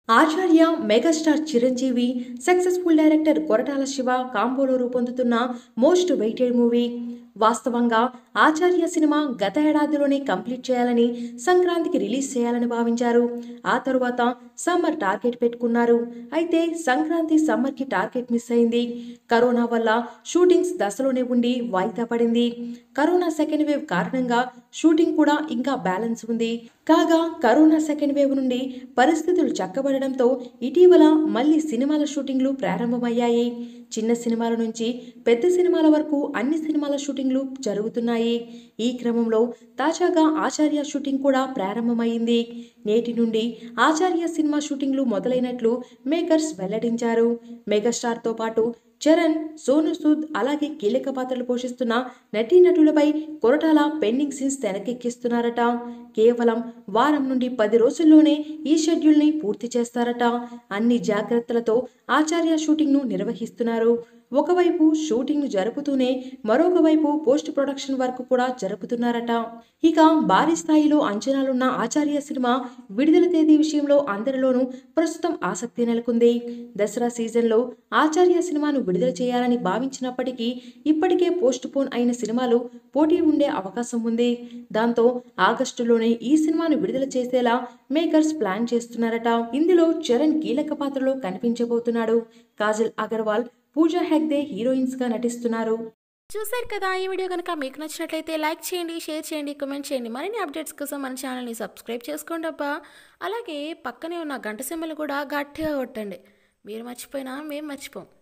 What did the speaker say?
ఆచార్య megastar Chiranjeevi successful director Koratala Siva కాంబోలో రూపొందుతున్న most weighted movie వాస్తవంగా ఆచార్య సినిమా గత ఏడాదిలోనే కంప్లీట్ చేయాలని సంక్రాంతికి రిలీజ్ చేయాలని భావించారు ఆ తరువాత సమ్మర్ టార్గెట్ పెట్టుకున్నారు అయితే సంక్రాంతి సమ్మర్కి టార్గెట్ మిస్ అయింది కరోనా వల్ల షూటింగ్స్ దశలోనే ఉండి వాయిదా పడింది కరోనా సెకండ్ వేవ్ కారణంగా షూటింగ్ కూడా ఇంకా బ్యాలెన్స్ ఉంది కాగా కరోనా సెకండ్ వేవ్ నుండి పరిస్థితులు చక్కబడడంతో ఇటీవల మళ్ళీ సినిమాల షూటింగ్లు ప్రారంభమయ్యాయి చిన్న సినిమాల నుంచి పెద్ద సినిమాల వరకు అన్ని సినిమాల షూటింగ్లు జరుగుతున్నాయి ఈ క్రమంలో తాజాగా ఆచార్య షూటింగ్ కూడా ప్రారంభమైంది నేటి నుండి ఆచార్య సినిమా షూటింగ్లు మొదలైనట్లు మేకర్స్ వెల్లడించారు మెగాస్టార్తో పాటు చరణ్ సోను సూద్ అలాగే కీలక పాత్రలు పోషిస్తున్న నటీనటులపై కొరటాల పెండింగ్ సీన్స్ తెరకెక్కిస్తున్నారట కేవలం వారం నుండి పది రోజుల్లోనే ఈ షెడ్యూల్ని పూర్తి చేస్తారట అన్ని జాగ్రత్తలతో ఆచార్య షూటింగ్ను నిర్వహిస్తున్నారు ఒకవైపు షూటింగ్ను జరుపుతూనే మరొక వైపు పోస్ట్ ప్రొడక్షన్ వర్క్ కూడా జరుపుతున్నారట ఇక భారీ స్థాయిలో అంచనాలున్న ఆచార్య సినిమా విడుదల తేదీ విషయంలో అందరిలోనూ ప్రస్తుతం ఆసక్తి నెలకొంది దసరా సీజన్లో ఆచార్య సినిమాను విడుదల చేయాలని భావించినప్పటికీ ఇప్పటికే పోస్ట్ పోన్ అయిన సినిమాలు పోటీ ఉండే అవకాశం ఉంది దాంతో ఆగస్టులోనే ఈ సినిమాను విడుదల చేసేలా మేకర్స్ ప్లాన్ చేస్తున్నారట ఇందులో చరణ్ కీలక పాత్రలో కనిపించబోతున్నాడు కాజల్ అగర్వాల్ పూజా హెగ్దే హీరోయిన్స్ గా నటిస్తున్నారు చూశారు కదా ఈ వీడియో కనుక మీకు నచ్చినట్లయితే లైక్ చేయండి షేర్ చేయండి కామెంట్ చేయండి మరిన్ని అప్డేట్స్ కోసం మన ఛానల్ని సబ్స్క్రైబ్ చేసుకోండి అబ్బా అలాగే పక్కనే ఉన్న గంట సింబల్ కూడా గట్టిగా కొట్టండి మీరు మర్చిపోయినా మేము మర్చిపోం